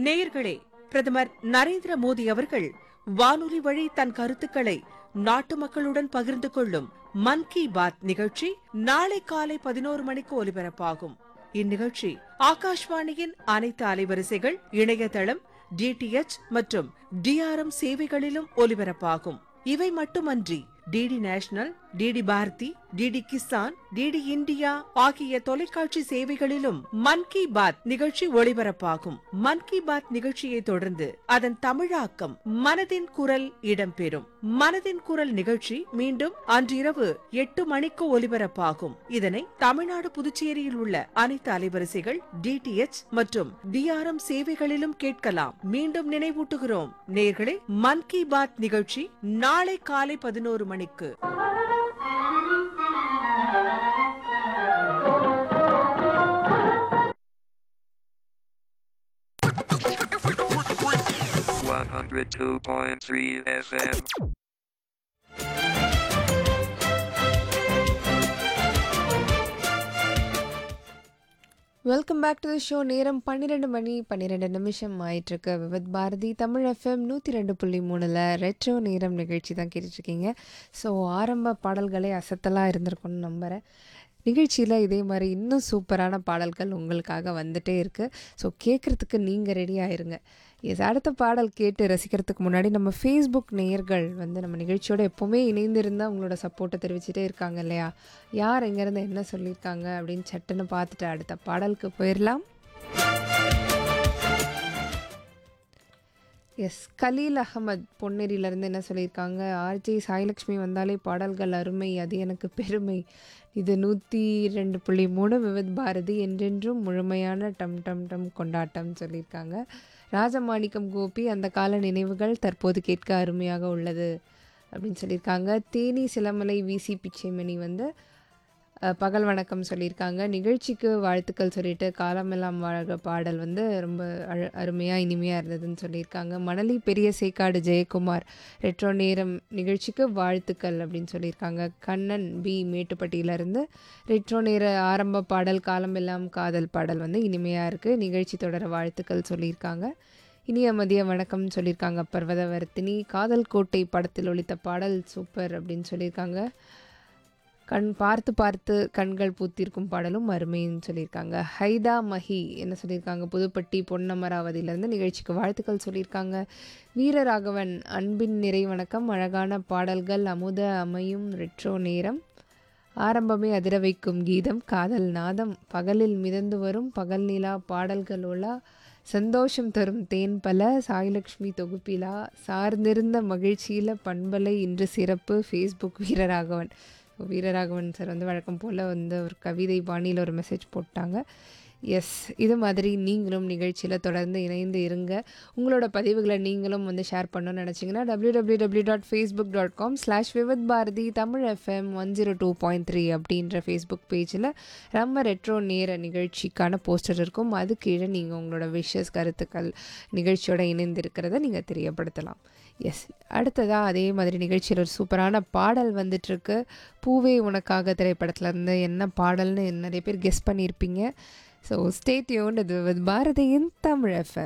நேயர்களே பிரதமர் நரேந்திர மோடி அவர்கள் வானொலி வழி தன் கருத்துக்களை நாட்டு மக்களுடன் பகிர்ந்து கொள்ளும் மன் கி பாத் நிகழ்ச்சி நாளை காலை பதினோரு மணிக்கு ஒலிபரப்பாகும் இந்நிகழ்ச்சி ஆகாஷ்வாணியின் அனைத்து அலைவரிசைகள் இணையதளம் டிடிஎச் மற்றும் டிஆர்எம் சேவைகளிலும் ஒலிபரப்பாகும் இவை மட்டுமன்றி DD national DD Bharati DD Kisan DD India ஆகிய தொலைக்காட்சி சேவைகளிலும் மன் கி பாத் நிகழ்ச்சி ஒளிபரப்பாகும் மன் கி பாத் நிகழ்ச்சியை தொடர்ந்து அதன் தமிழாக்கம் மனதின் குரல் இடம்பெறும் மனதின் குரல் நிகழ்ச்சி மீண்டும் அன்றிரவு எட்டு மணிக்கு ஒலிபரப்பாகும் இதனை தமிழ்நாடு புதுச்சேரியில் உள்ள அனைத்து அலைவரிசைகள் டிடிஎச் மற்றும் டிஆர்எம் சேவைகளிலும் கேட்கலாம் மீண்டும் நினைவூட்டுகிறோம் நேர்களே மன் கி பாத் நிகழ்ச்சி நாளை காலை பதினோரு மணிக்கு One hundred two point three FM. Welcome back to the show நேரம் பன்னிரெண்டு மணி பன்னிரெண்டு நிமிஷம் ஆயிட்டிருக்கு விவத் பாரதி தமிழ் எஃப்எம் நூற்றி ரெண்டு புள்ளி மூணில் ரெட்ரோ நேரம் நிகழ்ச்சி தான் கேட்டுட்ருக்கீங்க ஸோ ஆரம்ப பாடல்களே அசத்தலாக இருந்திருக்கும்னு நம்புகிறேன் நிகழ்ச்சியில் இதே மாதிரி இன்னும் சூப்பரான பாடல்கள் உங்களுக்காக வந்துட்டே இருக்குது ஸோ கேட்குறதுக்கு நீங்கள் ரெடி ஆயிருங்க எஸ் அடுத்த பாடல் கேட்டு ரசிக்கிறதுக்கு முன்னாடி நம்ம ஃபேஸ்புக் நேயர்கள் வந்து நம்ம நிகழ்ச்சியோட எப்போவுமே இணைந்து இருந்தால் உங்களோட சப்போர்ட்டை தெரிவிச்சிட்டே இருக்காங்க இல்லையா யார் எங்கேருந்து என்ன சொல்லியிருக்காங்க அப்படின்னு சட்டுன்னு பார்த்துட்டு அடுத்த பாடலுக்கு போயிடலாம் எஸ் கலீல் அகமத் பொன்னேரியிலேருந்து என்ன சொல்லியிருக்காங்க ஆர்ஜே சாய்லக்ஷ்மி வந்தாலே பாடல்கள் அருமை அது எனக்கு பெருமை இது நூற்றி ரெண்டு புள்ளி மூணு விவித் பாரதி என்றென்றும் முழுமையான டம் டம் டம் கொண்டாட்டம் சொல்லியிருக்காங்க ராஜமாணிக்கம் கோபி அந்த கால நினைவுகள் தற்போது கேட்க அருமையாக உள்ளது அப்படின்னு சொல்லியிருக்காங்க தேனி சிலமலை விசி பிச்சைமணி வந்து அஹ், பகல் வணக்கம் சொல்லியிருக்காங்க நிகழ்ச்சிக்கு வாழ்த்துக்கள் சொல்லிட்டு காலமெல்லாம் வாழ்க பாடல் வந்து ரொம்ப அழ அருமையாக இனிமையாக இருந்ததுன்னு சொல்லியிருக்காங்க மணலி பெரிய சேக்காடு ஜெயக்குமார் ரெட்ரோ நேரம் நிகழ்ச்சிக்கு வாழ்த்துக்கள் அப்படின்னு சொல்லியிருக்காங்க கண்ணன் பி மேட்டுப்பட்டியிலேருந்து ரெட்ரோ நேர ஆரம்ப பாடல் காலமெல்லாம் காதல் பாடல் வந்து இனிமையாக இருக்குது நிகழ்ச்சி தொடர வாழ்த்துக்கள் சொல்லியிருக்காங்க இனிய மதிய வணக்கம் சொல்லியிருக்காங்க பர்வதவர்த்தினி காதல் கோட்டை படத்தில் ஒலித்த பாடல் சூப்பர் அப்படின்னு சொல்லியிருக்காங்க கண் பார்த்து பார்த்து கண்கள் பூத்திருக்கும் பாடலும் அருமைன்னு சொல்லியிருக்காங்க ஹைதா மஹி என்ன சொல்லியிருக்காங்க புதுப்பட்டி பொன்னமராவதியிலேருந்து நிகழ்ச்சிக்கு வாழ்த்துக்கள் சொல்லியிருக்காங்க வீரராகவன் அன்பின் நிறை வணக்கம் அழகான பாடல்கள் அமுத அமையும் ரெட்ரோ நேரம் ஆரம்பமே அதிர வைக்கும் கீதம் காதல் நாதம் பகலில் மிதந்து வரும் பகல் நிலா பாடல்களோலா சந்தோஷம் தரும் தேன் பல சாய்லக்ஷ்மி தொகுப்பிலா சார்ந்திருந்த மகிழ்ச்சியில் பண்பலை இன்று சிறப்பு ஃபேஸ்புக் வீரராகவன் வீரராகவன் சார் வந்து வழக்கம் போல் வந்து ஒரு கவிதை பாணியில் ஒரு மெசேஜ் போட்டாங்க எஸ் இது மாதிரி நீங்களும் நிகழ்ச்சியில் தொடர்ந்து இணைந்து இருங்க உங்களோட பதிவுகளை நீங்களும் வந்து ஷேர் பண்ணணும்னு நினச்சிங்கன்னா W W W dot Facebook dot com slash விவத் Bharati Tamil FM one zero two point three அப்படின்ற ஃபேஸ்புக் பேஜில் நம்ம ரெட்ரோ நேர நிகழ்ச்சிக்கான போஸ்டர் இருக்கும் அது கீழே நீங்கள் உங்களோட விஷஸ் கருத்துக்கள் நிகழ்ச்சியோட இணைந்து இருக்கிறத நீங்கள் தெரியப்படுத்தலாம் எஸ் அடுத்ததாக அதே மாதிரி நிகழ்ச்சியில் ஒரு சூப்பரான பாடல் வந்துட்டுருக்கு பூவே உனக்காக திரைப்படத்துல இருந்து என்ன பாடல்னு நிறைய பேர் கெஸ் பண்ணியிருப்பீங்க ஸோ ஸ்டேட்யூன் இது பாரதியின் தமிழ் எஃப்எம்